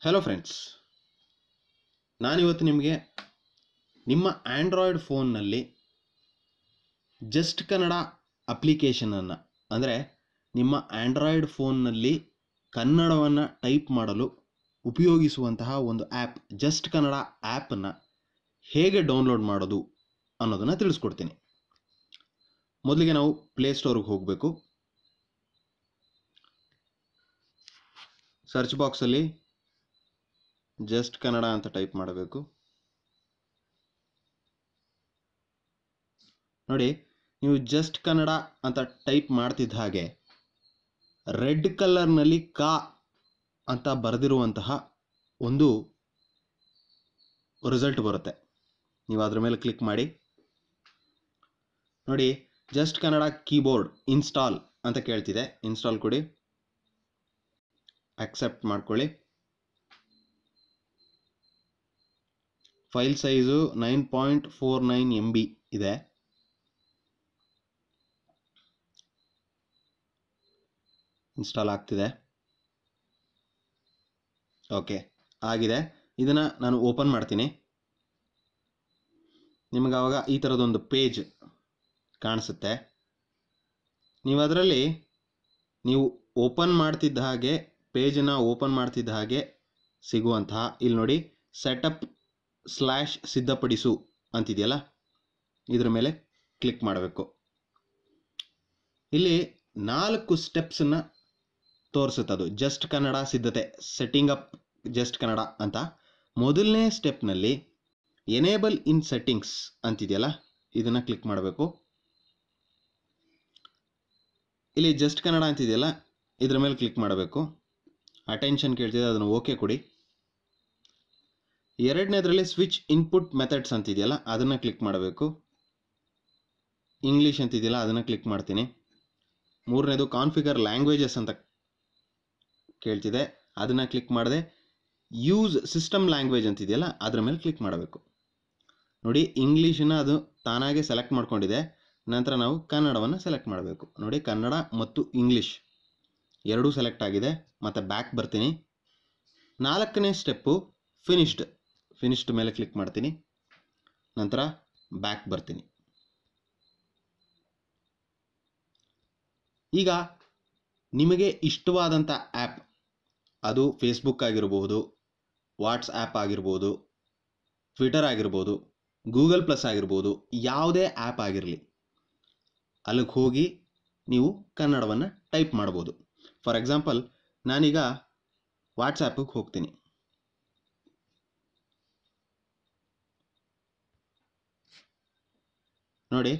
hello friends ನಾನಿವತ್ತು ನಿಮಗೆ ನಿಮ್ಮ ಆ್ಯಂಡ್ರಾಯ್ಡ್ ಫೋನ್ನಲ್ಲಿ ಜಸ್ಟ್ ಕನ್ನಡ ಅಪ್ಲಿಕೇಶನನ್ನು ಅಂದರೆ ನಿಮ್ಮ ಆ್ಯಂಡ್ರಾಯ್ಡ್ ಫೋನ್ನಲ್ಲಿ ಕನ್ನಡವನ್ನು ಟೈಪ್ ಮಾಡಲು ಉಪಯೋಗಿಸುವಂತಹ ಒಂದು ಆ್ಯಪ್ ಜಸ್ಟ್ ಕನ್ನಡ ಆ್ಯಪನ್ನು ಹೇಗೆ ಡೌನ್ಲೋಡ್ ಮಾಡೋದು ಅನ್ನೋದನ್ನು ತಿಳಿಸ್ಕೊಡ್ತೀನಿ ಮೊದಲಿಗೆ ನಾವು ಪ್ಲೇಸ್ಟೋರ್ಗೆ ಹೋಗಬೇಕು ಸರ್ಚ್ ಬಾಕ್ಸಲ್ಲಿ ಜಸ್ಟ್ ಕನ್ನಡ ಅಂತ ಟೈಪ್ ಮಾಡಬೇಕು ನೋಡಿ ನೀವು ಜಸ್ಟ್ ಕನ್ನಡ ಅಂತ ಟೈಪ್ ಮಾಡ್ತಿದ್ದ ಹಾಗೆ ರೆಡ್ ಕಲರ್ನಲ್ಲಿ ಕಾ ಅಂತ ಬರೆದಿರುವಂತಹ ಒಂದು ರಿಸಲ್ಟ್ ಬರುತ್ತೆ ನೀವು ಅದ್ರ ಮೇಲೆ ಕ್ಲಿಕ್ ಮಾಡಿ ನೋಡಿ ಜಸ್ಟ್ ಕನ್ನಡ ಕೀಬೋರ್ಡ್ ಇನ್ಸ್ಟಾಲ್ ಅಂತ ಕೇಳ್ತಿದೆ ಇನ್ಸ್ಟಾಲ್ ಕೊಡಿ ಅಕ್ಸೆಪ್ಟ್ ಮಾಡ್ಕೊಳ್ಳಿ file size nine point four nine M B ಇದೆ ಇನ್ಸ್ಟಾಲ್ ಆಗ್ತಿದೆ ಓಕೆ ಆಗಿದೆ ಇದನ್ನು ನಾನು ಓಪನ್ ಮಾಡ್ತೀನಿ ನಿಮಗೆ ಆವಾಗ ಈ ಥರದೊಂದು ಪೇಜ್ ಕಾಣಿಸುತ್ತೆ ನೀವು ಅದರಲ್ಲಿ ನೀವು ಓಪನ್ ಮಾಡ್ತಿದ್ದ ಹಾಗೆ ಪೇಜನ್ನು ಓಪನ್ ಮಾಡ್ತಿದ್ದ ಹಾಗೆ ಸಿಗುವಂತಹ ಇಲ್ಲಿ ನೋಡಿ ಸೆಟಪ್ ಸ್ಲ್ಯಾಶ್ ಸಿದ್ಧಪಡಿಸು ಅಂತಿದೆಯಲ್ಲ ಇದ್ರ ಮೇಲೆ ಕ್ಲಿಕ್ ಮಾಡಬೇಕು ಇಲ್ಲಿ ನಾಲ್ಕು ಸ್ಟೆಪ್ಸನ್ನು ತೋರಿಸುತ್ತೆ ಅದು ಜಸ್ಟ್ ಕನ್ನಡ ಸಿದ್ಧತೆ ಸೆಟ್ಟಿಂಗ್ ಅಪ್ ಜಸ್ಟ್ ಕನ್ನಡ ಅಂತ ಮೊದಲನೇ ಸ್ಟೆಪ್ನಲ್ಲಿ ಎನೇಬಲ್ ಇನ್ ಸೆಟ್ಟಿಂಗ್ಸ್ ಅಂತಿದೆಯಲ್ಲ ಇದನ್ನು ಕ್ಲಿಕ್ ಮಾಡಬೇಕು ಇಲ್ಲಿ ಜಸ್ಟ್ ಕನ್ನಡ ಅಂತಿದೆಯಲ್ಲ ಇದ್ರ ಮೇಲೆ ಕ್ಲಿಕ್ ಮಾಡಬೇಕು ಅಟೆನ್ಷನ್ ಕೇಳ್ತಿದೆ ಅದನ್ನು ಓಕೆ ಕೊಡಿ ಎರಡನೇದರಲ್ಲಿ ಸ್ವಿಚ್ ಇನ್ಪುಟ್ ಮೆಥಡ್ಸ್ ಅಂತಿದೆಯಲ್ಲ ಅದನ್ನು ಕ್ಲಿಕ್ ಮಾಡಬೇಕು ಇಂಗ್ಲೀಷ್ ಅಂತಿದೆಯಲ್ಲ ಅದನ್ನು ಕ್ಲಿಕ್ ಮಾಡ್ತೀನಿ ಮೂರನೇದು ಕಾನ್ಫಿಗರ್ ಲ್ಯಾಂಗ್ವೇಜಸ್ ಅಂತ ಕೇಳ್ತಿದೆ ಅದನ್ನು ಕ್ಲಿಕ್ ಮಾಡಿದೆ ಯೂಸ್ ಸಿಸ್ಟಮ್ ಲ್ಯಾಂಗ್ವೇಜ್ ಅಂತಿದೆಯಲ್ಲ ಅದರ ಮೇಲೆ ಕ್ಲಿಕ್ ಮಾಡಬೇಕು ನೋಡಿ ಇಂಗ್ಲೀಷನ್ನ ಅದು ತಾನಾಗೆ ಸೆಲೆಕ್ಟ್ ಮಾಡ್ಕೊಂಡಿದೆ ನಂತರ ನಾವು ಕನ್ನಡವನ್ನು ಸೆಲೆಕ್ಟ್ ಮಾಡಬೇಕು ನೋಡಿ ಕನ್ನಡ ಮತ್ತು ಇಂಗ್ಲೀಷ್ ಎರಡೂ ಸೆಲೆಕ್ಟ್ ಆಗಿದೆ ಮತ್ತು ಬ್ಯಾಕ್ ಬರ್ತೀನಿ ನಾಲ್ಕನೇ ಸ್ಟೆಪ್ಪು ಫಿನಿಶ್ಡ್ ಫಿನಿಶ್ಡ್ ಮೇಲೆ ಕ್ಲಿಕ್ ಮಾಡ್ತೀನಿ ನಂತರ ಬ್ಯಾಕ್ ಬರ್ತೀನಿ ಈಗ ನಿಮಗೆ ಇಷ್ಟವಾದಂಥ ಆ್ಯಪ್ ಅದು ಫೇಸ್ಬುಕ್ ಆಗಿರ್ಬೋದು ವಾಟ್ಸ್ ಆ್ಯಪ್ ಆಗಿರ್ಬೋದು ಟ್ವಿಟರ್ ಆಗಿರ್ಬೋದು ಗೂಗಲ್ ಪ್ಲಸ್ ಆಗಿರ್ಬೋದು ಯಾವುದೇ ಆ್ಯಪ್ ಆಗಿರಲಿ ಅಲ್ಲಿಗೆ ಹೋಗಿ ನೀವು ಕನ್ನಡವನ್ನು ಟೈಪ್ ಮಾಡ್ಬೋದು ಫಾರ್ ಎಕ್ಸಾಂಪಲ್ ನಾನೀಗ ವಾಟ್ಸಾಪಿಗೆ ಹೋಗ್ತೀನಿ ನೋಡಿ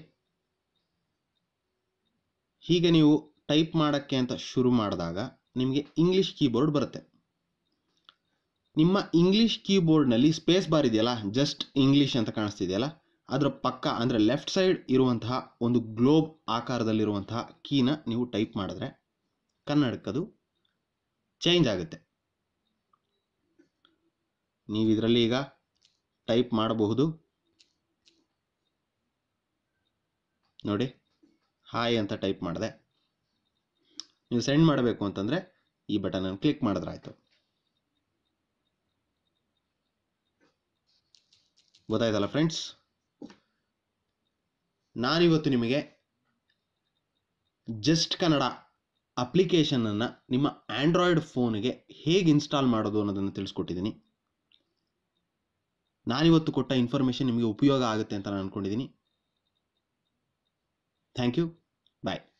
ಹೀಗೆ ನೀವು ಟೈಪ್ ಮಾಡೋಕ್ಕೆ ಅಂತ ಶುರು ಮಾಡಿದಾಗ ನಿಮಗೆ ಇಂಗ್ಲೀಷ್ ಕೀಬೋರ್ಡ್ ಬರುತ್ತೆ ನಿಮ್ಮ ಇಂಗ್ಲೀಷ್ ಕೀಬೋರ್ಡ್ನಲ್ಲಿ ಸ್ಪೇಸ್ ಬಾರ್ ಇದೆಯಲ್ಲ ಜಸ್ಟ್ ಇಂಗ್ಲೀಷ್ ಅಂತ ಕಾಣಿಸ್ತಿದೆಯಲ್ಲ ಅದರ ಪಕ್ಕ ಅಂದರೆ ಲೆಫ್ಟ್ ಸೈಡ್ ಇರುವಂತಹ ಒಂದು ಗ್ಲೋಬ್ ಆಕಾರದಲ್ಲಿರುವಂತಹ ಕೀನ ನೀವು ಟೈಪ್ ಮಾಡಿದ್ರೆ ಕನ್ನಡಕ್ಕದು ಚೇಂಜ್ ಆಗುತ್ತೆ ನೀವು ಇದರಲ್ಲಿ ಈಗ ಟೈಪ್ ಮಾಡಬಹುದು ನೋಡಿ ಹಾಯ್ ಅಂತ ಟೈಪ್ ಮಾಡಿದೆ ನೀವು ಸೆಂಡ್ ಮಾಡಬೇಕು ಅಂತಂದರೆ ಈ ಬಟನನ್ನು ಕ್ಲಿಕ್ ಮಾಡಿದ್ರಾಯ್ತು ಗೊತ್ತಾಯ್ತಲ್ಲ ಫ್ರೆಂಡ್ಸ್ ನಾನಿವತ್ತು ನಿಮಗೆ ಜಸ್ಟ್ ಕನ್ನಡ ಅಪ್ಲಿಕೇಶನನ್ನು ನಿಮ್ಮ ಆ್ಯಂಡ್ರಾಯ್ಡ್ ಫೋನ್ಗೆ ಹೇಗೆ ಇನ್ಸ್ಟಾಲ್ ಮಾಡೋದು ಅನ್ನೋದನ್ನು ತಿಳಿಸ್ಕೊಟ್ಟಿದ್ದೀನಿ ನಾನಿವತ್ತು ಕೊಟ್ಟ ಇನ್ಫಾರ್ಮೇಷನ್ ನಿಮಗೆ ಉಪಯೋಗ ಆಗುತ್ತೆ ಅಂತ ನಾನು ಅಂದ್ಕೊಂಡಿದ್ದೀನಿ ಥ್ಯಾಂಕ್ ಯು ಬಾಯ್